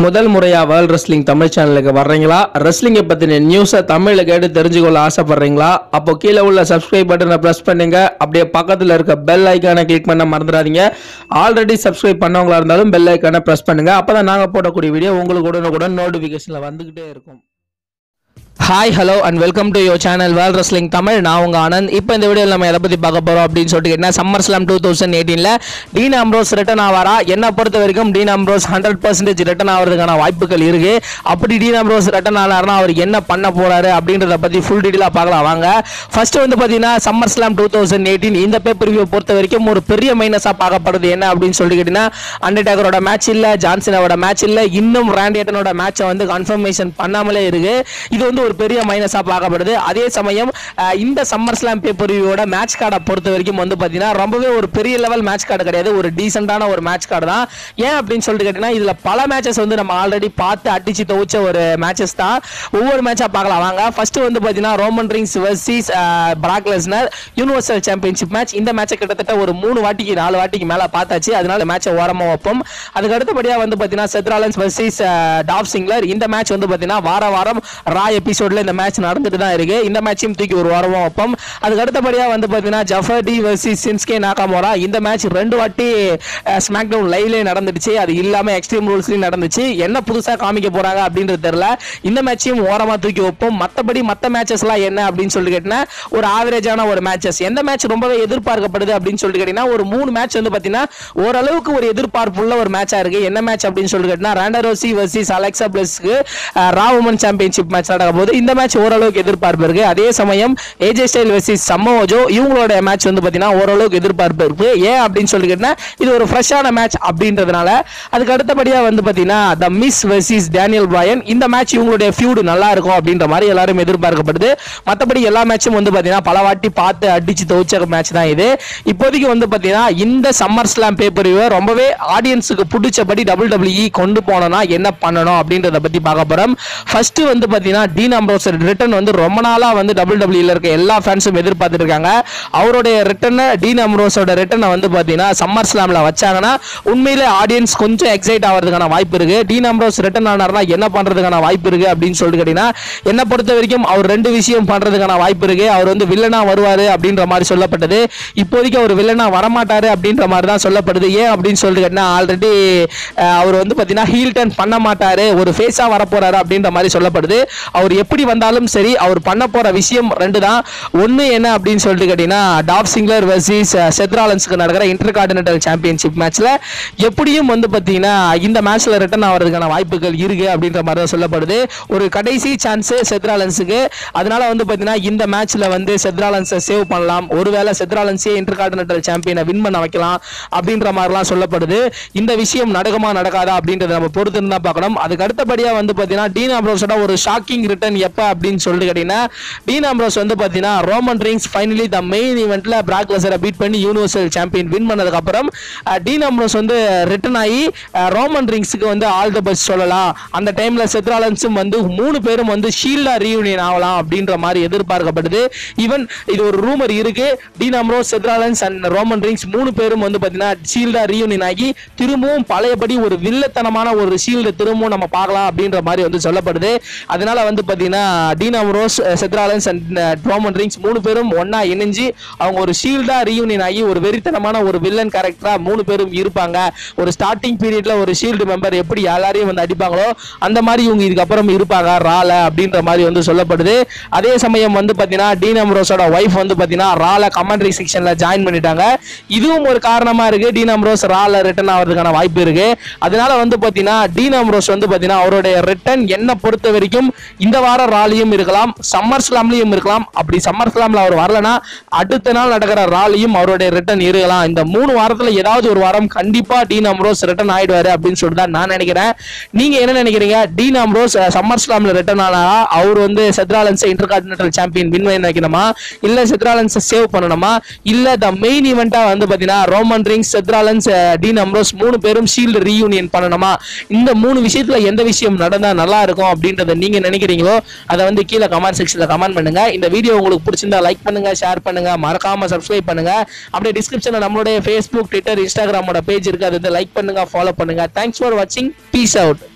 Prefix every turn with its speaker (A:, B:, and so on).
A: முதல் முறையா world wrestling Tamil சேனலுக்கு வர்றீங்களா ரெஸ்லிங்கை பத்தின நியூஸை தமிழ்ல கேட்டு தெரிஞ்சுக்கொள்ள ஆசைப்படுறீங்களா அப்போ கீழே உள்ள சப்ஸ்கிரைப் பட்டனை பிரஸ் பண்ணுங்க அப்படியே பக்கத்துல இருக்க பெல் ஐக்கானை கிளிக் பண்ண மறந்துடாதீங்க ஆல்ரெடி சப்ஸ்கிரைப் பண்ணவங்களா இருந்தாலும் பெல் ஐக்கானை பிரஸ் பண்ணுங்க அப்பதான் நாங்க போடக்கூடிய வீடியோ உங்களுக்கு உடனுக்குடன் நோட்டிபிகேஷன்ல வந்துகிட்டே இருக்கும் hi hello and welcome to your channel Vel wrestling Tamil நான் உங்க ஆனந்த் இப்போ இந்த வீடியோவில் நம்ம எதை பற்றி பார்க்க போகிறோம் அப்படின்னு சொல்லிட்டு கேட்டால் சம்மர் ஸ்லாம் டூ தௌசண்ட் எயிட்டீனில் டீன் அம்ரோஸ் ரிட்டன் ஆவாரா என்ன பொறுத்த வரைக்கும் Dean Ambrose hundred percentage return ஆகிறதுக்கான வாய்ப்புகள் இருக்கு அப்படி டீன் அம்ரோஸ் ரிட்டன் ஆனார்னா அவர் என்ன பண்ண போறாரு அப்படின்றத பற்றி ஃபுல் டீட்டெயிலாக பார்க்கலாம் வாங்க ஃபர்ஸ்ட் வந்து பார்த்தீங்கன்னா summer slam two thousand eighteen இந்த பேப்பர் ரிவ்யூ பொறுத்த வரைக்கும் ஒரு பெரிய மைனஸாக பார்க்கப்படுது என்ன அப்படின்னு சொல்லி கேட்டீங்கன்னா அண்டர்டேக்கரோட மேட்ச் இல்லை ஜான்சனோட மேட்ச் இல்லை இன்னும் ரேண்டியட்டனோட மேட்சை வந்து கன்ஃபர்மேஷன் பண்ணாமலே இருக்கு இது வந்து ஒரு பெரிய மைனஸா பார்க்கப்படுது அதே சமயம் அஹ், இந்த சம்மர் ஸ்லாம் பேப்பர் ரிவ்யூவோட மேட்ச் கார்டை பொறுத்த வரைக்கும் வந்து பார்த்தீங்கன்னா ரொம்பவே ஒரு பெரிய லெவல் மேட்ச் கார்டு கிடையாது ஒரு டீசெண்டான ஒரு மேட்ச் கார்டு தான் ஏன் அப்படின்னு சொல்லிட்டு கேட்டீங்கன்னா இதுல பல மேட்சஸ் வந்து நம்ம ஆல்ரெடி பார்த்து அடிச்சு துவச்ச ஒரு மேட்சஸ் தான் ஒவ்வொரு மேட்சா பார்க்கலாம் வாங்க ஃபர்ஸ்ட் வந்து பார்த்தீங்கன்னா Roman Reigns versus Brock Lesnar universal championship match இந்த மேட்சை கிட்டத்தட்ட ஒரு மூணு வாட்டிக்கு நாலு வாட்டிக்கு மேல பார்த்தாச்சு அதனால மேட்சை ஓரமா வைப்போம் அதுக்கு அடுத்தபடியா வந்து பார்த்தீங்கன்னா செத்ராலன்ஸ் வர்சஸ் டாப் சிங்லர் இந்த மேட்ச் வந்து பார்த்தீங்கன்னா வார வாரம் ரா எபிசோட்ல இந்த மேட்ச் நடந்துட்டு தான் இருக்கு இந்த மேட்சையும் தூக்கி ஒரு வாரமா வைப்போம் அதுக்கு அடுத்தபடியா வந்து பார்த்தீங்கன்னா ஜஃபர்டி வர்சஸ் சின்ஸ்கே நாகாமோரா இந்த மேட்ச் ரெண்டு வாட்டி ஸ்மாக் டவுன் லைவ்லேயே நடந்துடுச்சு அது இல்லாம எக்ஸ்ட்ரீம் ரூல்ஸ்லயும் நடந்துச்சு என்ன புதுசா காமிக்க போறாங்க அப்படின்றது தெரியல இந்த மேட்சையும் ஓரமா தூக்கி வைப்போம் மத்தபடி மத்த மேட்சஸ் எல்லாம் என்ன அப்படின்னு சொல்லிட்டு கேட்டீங்கன்னா ஒரு ஆவரேஜான ஒரு மேட்சஸ் எந்த மேட்ச் ரொம்பவே எதிர்பார்க்கப்படுது அப்படின்னு சொல்லிட்டு கேட்டீங்கன்னா ஒரு மூணு மேட்ச் வந்து பாத்தீங்கன்னா ஓரளவுக்கு ஒரு எதிர்பார்ப்புள்ள ஒரு மேட்சா இருக்கு என்ன மேட்ச் அப்படின்னு சொல்லிட்டு கேட்டீங்கன்னா ராண்டரோசி வர்சஸ் அலெக்சா பிளஸ்க்கு ரா உமன் சாம்பியன்ஷிப் மேட்ச் நடக்க போது இந்த மேட்ச் ஓரளவுக்கு எதிர்பார்ப்பு இருக்கு அதே சமயம் ஏஜே ஸ்டைல் வர்சஸ் சம்மோஜோ இவங்களோட மேட்ச் வந்து பாத்தீங்கன்னா ஓரளவுக்கு எதிர்பார்ப்பு இருக்கு ஏன் அப்படின்னு சொல்லி கேட்டீங்கன்னா இது ஒரு ஃப்ரெஷ்ஷான மேட்ச் அப்படின்றதுனால அதுக்கு அடுத்தபடியா வந்து பாத்தீங்கன்னா the Miz versus Daniel Bryan இந்த மேட்ச் இவங்களுடைய ஃபியூடு நல்லா இருக்கும் அப்படின்ற மாதிரி எல்லாரும் எதிர்பார்க்கப்படுது மற்றபடி எல்லா மேட்சும் வந்து பாத்தீங்கன்னா பல வாட்டி பார்த்து அடிச்சு துவச்ச மேட்ச் தான் இது இப்போதைக்கு வந்து பாத்தீங்கன்னா இந்த சம்மர் ஸ்லாம் பேப்பர் ரொம்பவே ஆடியன்ஸுக்கு பிடிச்சபடி டபுள் டபிள்யூஇ கொண்டு போனோம்னா என்ன பண்ணணும் அப்படின்றத பத்தி பார்க்க போறோம் ஃபர்ஸ்ட் வந்து பாத்தீங்கன்னா டீன் அம்ரோஸ் ரிட்டர்ன் வந்து ரொம்ப நாளா வந்து டபுள் டபிள்யூல இருக்க எல்லா ஃபேன்ஸும் எதிர்பார்த்துட்டு இருக்காங்க அவருடைய ரிட்டர்னை டீன் அம்ரோஸோட ரிட்டர்னை வந்து பாத்தீங்கன்னா சம்மர் ஸ்லாம்ல வச்சாங்கன்னா உண்மையிலே ஆடியன்ஸ் கொஞ்சம் எக்ஸைட் ஆகிறதுக்கான வாய்ப்பு இருக்கு டீன் அம்ரோஸ் ரிட்டர்ன் ஆனார்னா என்ன பண்றதுக்கான வாய்ப்பு இருக்கு அப்படின்னு சொல்லிட்டு கேட்டீங்கன்னா என்ன பொறுத்த வரைக்கும் அவர் ரெண்டு விஷயம் பண்றதுக்கான வாய்ப்பு இருக்கு அவர் வந்து வில்லனா வருவாரு அப்படின்ற மாதிரி சொல்லப்பட்டது இப்போதைக்கு அவர் வில்லனா வரமாட்டாரு அப்படின்ற மாதிரி தான் சொல்லப்படுது ஏன் அப்படின்னு சொல்லிட்டு கேட்டீங்கன்னா ஆல்ரெடி அவர் வந்து பாத்தீங்கன்னா ஹீல் டர்ன் பண்ண மாட்டாரு ஒரு ஃபேஸா வரப்போறாரு அப்படின்ற மாதிரி சொல்லப்படுது அவர் எப்படி வந்தாலும் சரி அவர் பண்ண போற விஷயம் ரெண்டு தான் ஒன்னு என்ன அப்படின்னு சொல்லிட்டு கேட்டீங்கன்னா டாப் சிங்லர் வர்சஸ் செத்ராலன்ஸ்க்கு நடக்கிற இன்டர் கார்டினேட்டல் சாம்பியன்ஷிப் மேட்ச்ல எப்படியும் வந்து பாத்தீங்கன்னா இந்த மேட்ச்ல ரிட்டர்ன் ஆகிறதுக்கான வாய்ப்புகள் இருக்கு அப்படின்ற மாதிரி தான் சொல்லப்படுது ஒரு கடைசி சான்ஸ் செத்ராலன்ஸுக்கு அதனால வந்து பாத்தீங்கன்னா இந்த மேட்ச்ல வந்து செத்ராலன்ஸை சேவ் பண்ணலாம் ஒருவேளை செத்ராலன்ஸே இன்டர் கார்டினேட்டல் சாம்பியனை வின் பண்ண வைக்கலாம் அப்படின்ற மாதிரிலாம் சொல்லப்படுது இந்த விஷயம் நடக்குமா நடக்காதா அப்படின்றத நம்ம பொறுத்து தான் பார்க்கணும் அதுக்கு அடுத்தபடியா வந்து பாத்தீங்கன்னா டீன் அம்ரோஸோட ஒரு ஷாக்கிங் ரிட்டர்ன் எப்ப அப்படின்னு சொல்லிட்டு கேட்டீங்கன்னா டீன் அம்ரோஸ் வந்து பாத்தீங்கன்னா Roman Reigns finally the main ஈவெண்ட்ல பிராக் லெசரை பீட் பண்ணி யூனிவர்சல் சாம்பியன் வின் பண்ணதுக்கு அப்புறம் அஹ், டீன் அம்ரோஸ் வந்து ரிட்டர்ன் ஆகி அஹ், ரோமன் ரிங்ஸுக்கு வந்து ஆல் த பெஸ்ட் சொல்லலாம் அந்த டைம்ல செத்ராலன்ஸும் வந்து மூணு பேரும் வந்து ஷீல்டா ரீயூனியன் ஆகலாம் அப்படின்ற மாதிரி எதிர்பார்க்கப்படுது ஈவன் இது ஒரு ரூமர் இருக்கு Dean Ambrose Seth Rollins and Roman Reigns மூணு பேரும் வந்து பாத்தீங்கன்னா ஷீல்டா ரீயூனியன் ஆகி திரும்பவும் பழையபடி ஒரு வில்லத்தனமான ஒரு ஷீல்டு திரும்பவும் நம்ம பார்க்கலாம் அப்படின்ற மாதிரி வந்து சொல்லப்படுது அதனால வந்து பாத்தீங்கன்னா Dean Ambrose Seth Rollins and Roman Reigns மூணு பேரும் ஒண்ணா இணைஞ்சு அவங்க ஒரு ஷீல்டா ரீயூனியன் ஆகி ஒரு வெறித்தனமான ஒரு வில்லன் கேரக்டரா மூணு பேரும் இருப்பாங்க ஒரு ஸ்டார்டிங் பீரியட்ல ஒரு ஷீல்டு மெம்பர் எப்படி எல்லாரையும் வந்து அடிப்பாங்களோ அந்த மாதிரி இவங்க இதுக்கப்புறம் இருப்பாங்க ரால அப்படின்ற மாதிரி வந்து சொல்லப்படுது அதே சமயம் வந்து பாத்தீங்கன்னா டீன் அம்ரோஸோட ஒய்ஃப் வந்து பாத்தீங்கன்னா ரால கமெண்ட்ரி செக்ஷன்ல ஜாயின் பண்ணிட்டாங்க இதுவும் ஒரு காரணமா இருக்கு டீன் அம்ரோஸ் ரால ரிட்டர்ன் ஆகிறதுக்கான வாய்ப்பு இருக்கு அதனால வந்து பாத்தீங்கன்னா டீன் அம்ரோஸ் வந்து பாத்தீங்கன்னா அவருடைய ரிட்டர்ன் என்ன பொறுத்த வரைக்கும் இந்த வாரம் ராலியும் இருக்கலாம் சம்மர் ஸ்லாம்லயும் இருக்கலாம் அப்படி சம்மர் ஸ்லாம்ல அவர் வரலனா அடுத்த நாள் நடக்கிற ராலியும் அவருடைய ரிட்டர்ன் இருக்கலாம் இந்த மூணு வாரத்துல ஏதாவது ஒரு வாரம் கண்டிப்பா டீன் அம்ரோஸ் ரிட்டர்ன் ஆயிடுவாரு அப்படின்னு சொல்லிட்டு தான் நான் நினைக்கிறேன் நீங்க என்ன நினைக்கிறீங்க டீன் அம்ரோஸ் சம்மர் ஸ்லாம்ல ரிட்டர்ன் ஆனா அவர் வந்து Seth Rollins intercontinental champion win பண்ண வைக்கணுமா இல்ல செத்ராலன்ஸ் சேவ் பண்ணணுமா இல்ல த மெயின் ஈவெண்டா வந்து பாத்தீங்கன்னா Roman Reigns Seth Rollins Dean Ambrose மூணு பேரும் ஷீல்டு ரீயூனியன் பண்ணணுமா இந்த மூணு விஷயத்துல எந்த விஷயம் நடந்தா நல்லா இருக்கும் அப்படின்றத நீங்க நினைக்கிறீங்களோ அதை வந்து கீழே கமெண்ட் செக்ஷன்ல கமெண்ட் பண்ணுங்க இந்த வீடியோ உங்களுக்கு பிடிச்சிருந்தா லைக் பண்ணுங்க ஷேர் பண்ணுங்க மறக்காம சப்ஸ்கிரைப் பண்ணுங்க அப்படியே டிஸ்கிரிப்ஷன்ல நம்மளுடைய ஃபேஸ்புக் ட்விட்டர் இன்ஸ்டாகிராமோட பேஜ் இருக்கு அதை வந்து லைக் பண்ணுங்க ஃபாலோ பண்ணுங்க தேங்க்ஸ் ஃபார் வாட்சிங் பீஸ் அவுட்